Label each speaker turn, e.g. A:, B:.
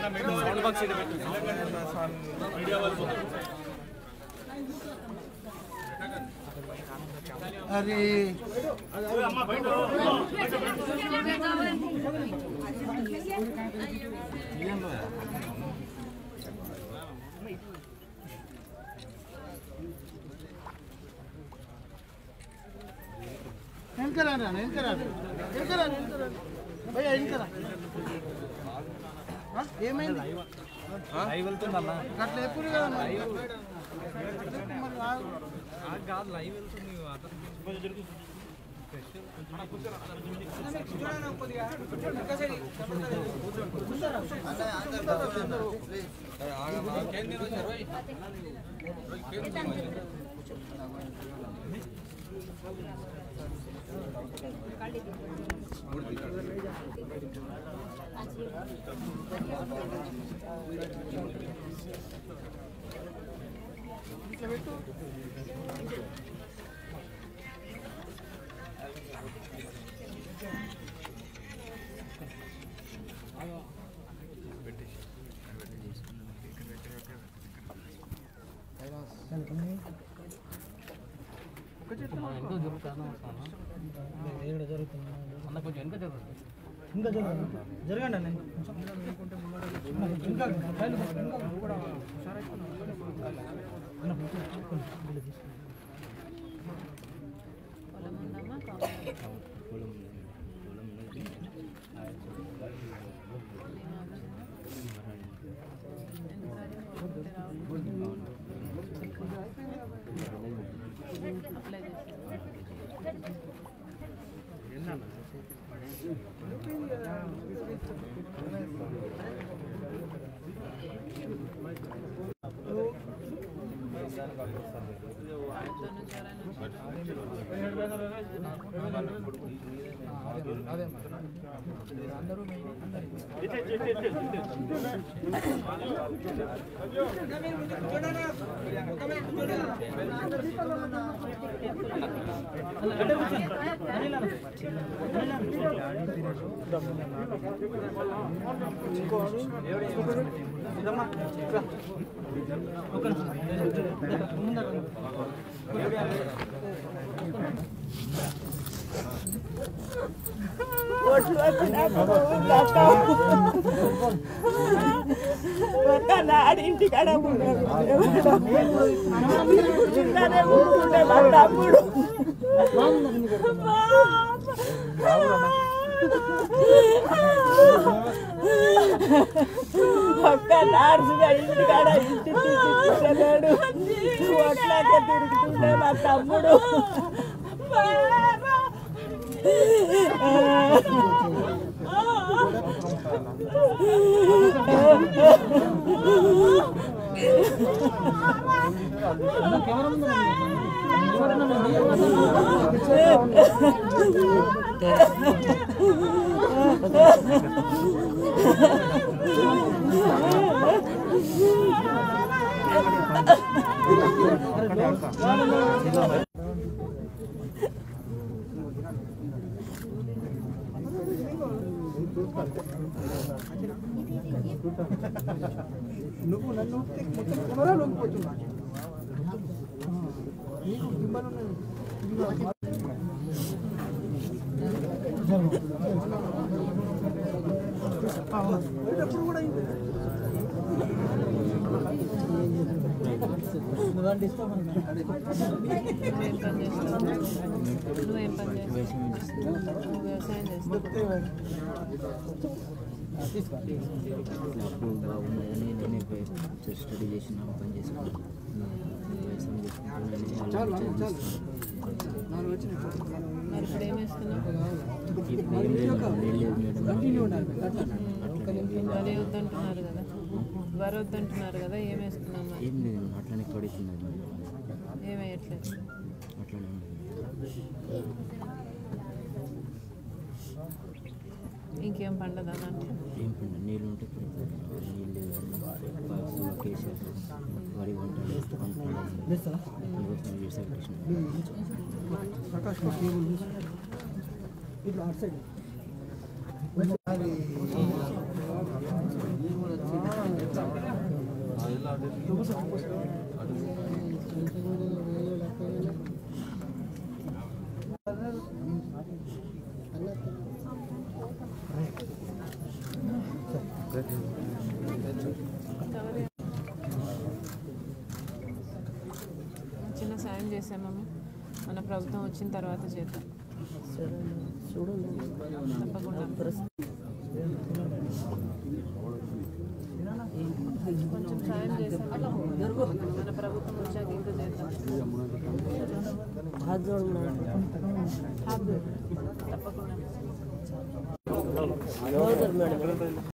A: అరే వెనకరా వెనకరా వెనకరా వెనకరా భయ్యా వెనకరా ఆ, ఏమైంది
B: లైవ్ వెళ్తుందన్నా
A: అట్లా ఎప్పుడు కదా మరి మరి ఆ-
B: కాదు లైవ్ వెళ్తుంది అతను అన్న కొంచెం వెనక జరుగుతుంది
A: ఇంకా జరగండి జరగండి అన్న ఇంకా
C: ఇంటికాడ చిన్ననే ఉంటుండే మా తమ్ముడు ఒక్క నార్సుగా ఇంటికాడ ఇంటి తీసుకున్నాడు ఒట్లాకే తిరుగుతుండే మా తమ్ముడు
A: నువ్వు నన్ను మొత్తం కెమెరా లొంగిపోతున్నా నీకు గిమ్మలు ఉన్నది ఎప్పుడు కూడా అయింది
D: నువ్వేం పని చేస్తావు నువ్వు వ్యవసాయం చేస్తావు
E: అప్పుడు బాగున్నాయని నేనే పోయి స్టడీ చేసిన పని చేసుకున్నాను వ్యవసాయం చేసుకుంటున్నాను
A: చాలు అమ్మ, చాలు నాలుగు వచ్చినాయి
D: మరి ఇప్పుడు ఏం వేస్తున్నావు
E: ఇప్పుడు ఏం లేదు ఏం లేదు మేడం
A: కంటిన్యూ ఉండాలి అట్లా
D: వరి వద్దంటున్నారు కదా వరి వద్దంటున్నారు కదా ఏం వేస్తున్నావు మరి
E: ఏం లేదు అట్లనే పడుతున్నది
D: ఏం వేయట్లేదు
E: అట్లనే ఉంది.
D: ఇంకేం పండదా దాంట్లో
E: ఏం పండు నీళ్ళు ఉంటే పడుతుంది నీళ్ళు పాసు కేసారు వరి వంటలు వంటలు వ్యవసాయం చేసే
A: ప్రకాష్ కేబుల్ తీసుకో. ఇట్లా అటు సైడ్ అది
D: చిన్న సాయం చేసామమ్మ మన ప్రభుత్వం వచ్చిన తర్వాత చేద్దాం తప్పకుండా కొంచెం సాయం చేసాం మన ప్రభుత్వం వచ్చాక ఇంకా చేద్దాం
C: हाथ जोड़ना
D: తప్పకుండా
C: హౌదర్ మేడం